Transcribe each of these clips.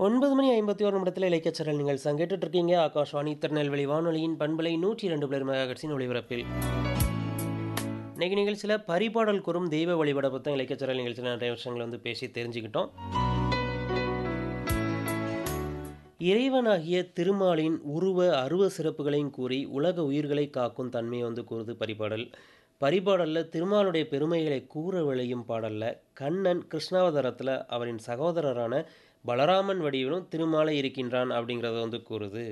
ஒன்பது மணி ஐம்பத்தி ஒரு நிமிடத்தில் இலக்கியச்சரல் நீங்கள் சங்கேட்டுட்டு இருக்கீங்க ஆகாஷ்வாணி திருநெல்வேலி வானொலியின் பண்பலை நூற்றி இரண்டு பிளர் மெகாகட்ஸின் ஒளிபரப்பில் இன்னைக்கு நிகழ்ச்சியில் பரிபாடல் கூறும் தெய்வ வழிபாட பற்றி இலக்கியச்சரல் நிகழ்ச்சியில் நிறைய விஷயங்களை வந்து பேசி தெரிஞ்சுக்கிட்டோம் இறைவனாகிய திருமாலின் உருவ அருவ சிறப்புகளையும் கூறி உலக உயிர்களை காக்கும் தன்மையை வந்து கூறுது பரிபாடல் பரிபாடலில் திருமாலுடைய பெருமைகளை கூற விளையும் பாடலில் கண்ணன் கிருஷ்ணாவதாரத்தில் அவரின் சகோதரரான பலராமன் வடிவிலும் திருமாலை இருக்கின்றான் அப்படிங்கிறத வந்து கூறுது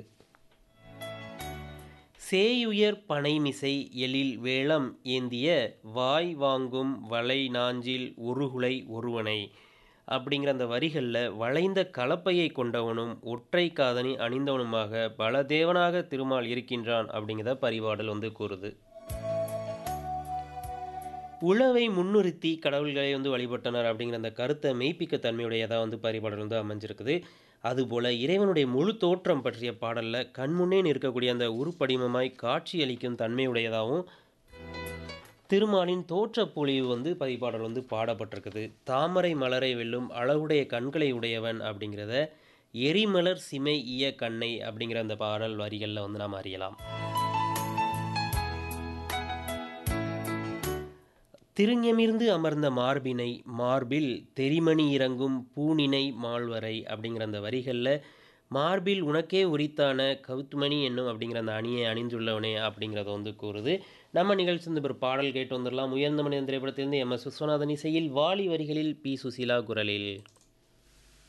சேயுயர் பனைமிசை எழில் வேளம் ஏந்திய வாய் வாங்கும் வளை நாஞ்சில் ஒருகுலை ஒருவனை அப்படிங்கிற அந்த வரிகளில் வளைந்த கலப்பையை கொண்டவனும் ஒற்றை காதனி அணிந்தவனுமாக பலதேவனாக திருமால் இருக்கின்றான் அப்படிங்கிறத பரிபாடல் வந்து கூறுது உழவை முன்னிறுத்தி கடவுள்களை வந்து வழிபட்டனர் அப்படிங்கிற அந்த கருத்தை மெய்ப்பிக்க தன்மையுடையதாக வந்து பரிபாடல் வந்து அமைஞ்சிருக்குது அதுபோல் இறைவனுடைய முழு தோற்றம் பற்றிய பாடலில் கண்முன்னே இருக்கக்கூடிய அந்த உருப்படிமமாய் காட்சியளிக்கும் தன்மையுடையதாகவும் திருமாலின் தோற்றப்பொழிவு வந்து பதிப்பாடல் வந்து பாடப்பட்டிருக்குது தாமரை மலரை வெல்லும் அளவுடைய கண்களை உடையவன் அப்படிங்கிறத எரிமலர் சிமை இய கண்ணை அப்படிங்கிற அந்த பாடல் வரிகளில் வந்து நாம் அறியலாம் திருஞமிர்ந்து அமர்ந்த மார்பினை மார்பில் தெரிமணி இறங்கும் பூனினை மால்வரை அப்படிங்கிற அந்த வரிகளில் மார்பில் உனக்கே உரித்தான கவுத்மணி என்னும் அப்படிங்கிற அந்த அணியை அணிந்துள்ளவனே அப்படிங்கிறத வந்து கூறுது நம்ம நிகழ்ச்சி வந்து ஒரு பாடல் கேட்டு வந்துடலாம் உயர்ந்த மனிதன் திரைப்படத்திலிருந்து எம் எஸ் விஸ்வநாதன் இசையில் வாலி வரிகளில் பி சுசீலா குரலில்